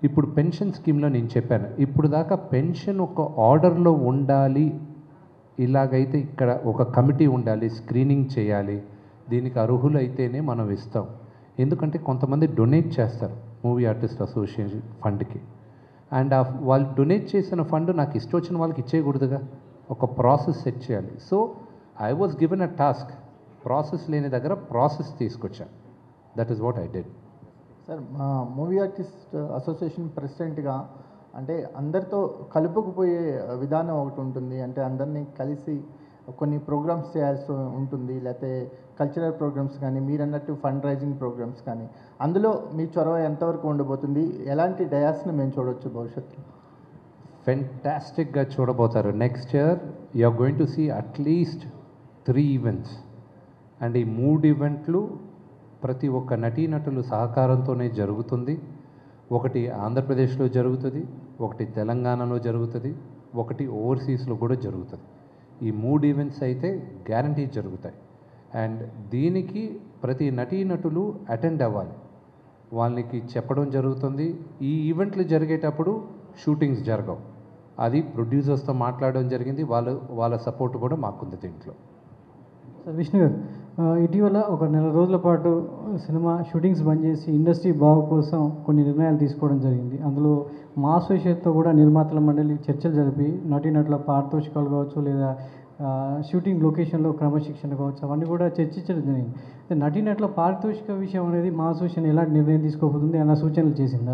ఇప్పుడు పెన్షన్ స్కీమ్లో నేను చెప్పాను ఇప్పుడు దాకా పెన్షన్ ఒక ఆర్డర్లో ఉండాలి ఇలాగైతే ఇక్కడ ఒక కమిటీ ఉండాలి స్క్రీనింగ్ చేయాలి దీనికి అర్హులైతేనే మనం ఇస్తాం ఎందుకంటే కొంతమంది డొనేట్ చేస్తారు మూవీ ఆర్టిస్ట్ అసోసియేషన్ ఫండ్కి అండ్ ఆ వాళ్ళు డొనేట్ చేసిన ఫండ్ నాకు ఇష్టం వచ్చిన వాళ్ళకి ఇచ్చేయకూడదుగా ఒక ప్రాసెస్ సెట్ చేయాలి so I was given a task process లేని దగ్గర ప్రాసెస్ తీసుకొచ్చాను that is what I did sir మా మూవీ ఆర్టిస్ట్ అసోసియేషన్ ప్రెసిడెంట్గా అంటే అందరితో కలుపుకుపోయే విధానం ఒకటి ఉంటుంది అంటే అందరినీ కలిసి కొన్ని ప్రోగ్రామ్స్ చేయాల్సి ఉంటుంది లేకపోతే కల్చరల్ ప్రోగ్రామ్స్ కానీ మీరు అన్నట్టు ఫండ్ రైజింగ్ ప్రోగ్రామ్స్ కానీ అందులో మీ చొరవ ఎంతవరకు ఉండబోతుంది ఎలాంటి డయాస్ని మేము చూడవచ్చు భవిష్యత్తులో ఫెంటాస్టిక్గా చూడబోతారు next year you are going to see at least three events and ఈ మూడు ఈవెంట్లు ప్రతి ఒక్క నటీనటులు సహకారంతోనే జరుగుతుంది ఒకటి ఆంధ్రప్రదేశ్లో జరుగుతుంది ఒకటి తెలంగాణలో జరుగుతుంది ఒకటి ఓవర్సీస్లో కూడా జరుగుతుంది ఈ మూడు ఈవెంట్స్ అయితే గ్యారంటీ జరుగుతాయి అండ్ దీనికి ప్రతి నటీనటులు అటెండ్ అవ్వాలి వాళ్ళకి చెప్పడం జరుగుతుంది ఈ ఈవెంట్లు జరిగేటప్పుడు షూటింగ్స్ జరగవు అది ప్రొడ్యూసర్స్తో మాట్లాడడం జరిగింది వాళ్ళు వాళ్ళ సపోర్ట్ కూడా మాకుంది దీంట్లో సార్ విష్ణు గారు ఆ, ఇటీవల ఒక నెల రోజుల పాటు సినిమా షూటింగ్స్ బంద్ చేసి ఇండస్ట్రీ బాగు కోసం కొన్ని నిర్ణయాలు తీసుకోవడం జరిగింది అందులో మా అసోసియేట్తో కూడా నిర్మాతల మండలి చర్చలు జరిపి నటీనటుల పారితోషికాలు కావచ్చు లేదా ఆ, షూటింగ్ లొకేషన్లో క్రమశిక్షణ కావచ్చు అవన్నీ కూడా చర్చించడం జరిగింది అయితే నటీనటుల పారితోషిక విషయం అనేది మా అసోసియేషన్ ఎలాంటి నిర్ణయం తీసుకోబోతుంది అన్న సూచనలు చేసిందా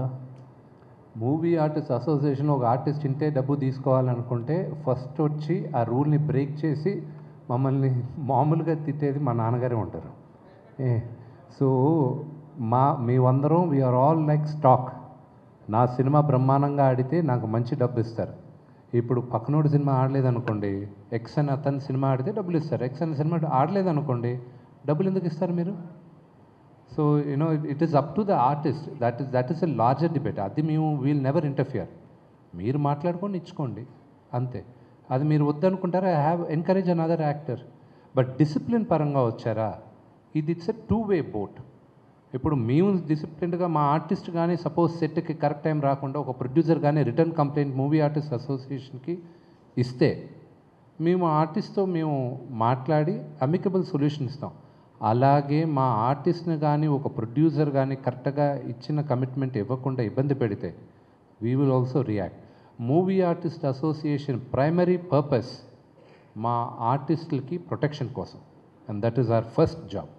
మూవీ ఆర్టిస్ట్ అసోసియేషన్ ఒక ఆర్టిస్ట్ ఇంటే డబ్బు తీసుకోవాలనుకుంటే ఫస్ట్ వచ్చి ఆ రూల్ని బ్రేక్ చేసి మమ్మల్ని మామూలుగా తిట్టేది మా నాన్నగారే ఉంటారు ఏ సో మా మేమందరం వీఆర్ ఆల్ లైక్ స్టాక్ నా సినిమా బ్రహ్మాండంగా ఆడితే నాకు మంచి డబ్బు ఇస్తారు ఇప్పుడు పక్కనోడు సినిమా ఆడలేదనుకోండి ఎక్స్ అని అతని సినిమా ఆడితే డబ్బులు ఇస్తారు ఎక్స్ అని సినిమా ఆడలేదనుకోండి డబ్బులు ఎందుకు ఇస్తారు మీరు so you know it is up to the artist that is that is a larger debate అది మేము వీల్ నెవర్ ఇంటర్ఫియర్ మీరు మాట్లాడుకొని ఇచ్చుకోండి అంతే అది మీరు వద్దనుకుంటారా I have encourage another actor but discipline పరంగా వచ్చారా ఇది it's a two way boat ఇప్పుడు మేము డిసిప్లిన్డ్గా మా ఆర్టిస్ట్ కానీ సపోజ్ సెట్కి కరెక్ట్ టైం రాకుండా ఒక ప్రొడ్యూసర్ కానీ రిటర్న్ కంప్లైంట్ మూవీ ఆర్టిస్ట్ అసోసియేషన్కి ఇస్తే మేము ఆర్టిస్ట్తో మేము మాట్లాడి అమికబుల్ సొల్యూషన్ ఇస్తాం అలాగే మా ఆర్టిస్ట్ని కానీ ఒక ప్రొడ్యూసర్ కానీ కరెక్ట్గా ఇచ్చిన కమిట్మెంట్ ఇవ్వకుండా ఇబ్బంది పెడితే we will also react movie artist association primary purpose మా ఆర్టిస్టులకి ప్రొటెక్షన్ కోసం and that is our first job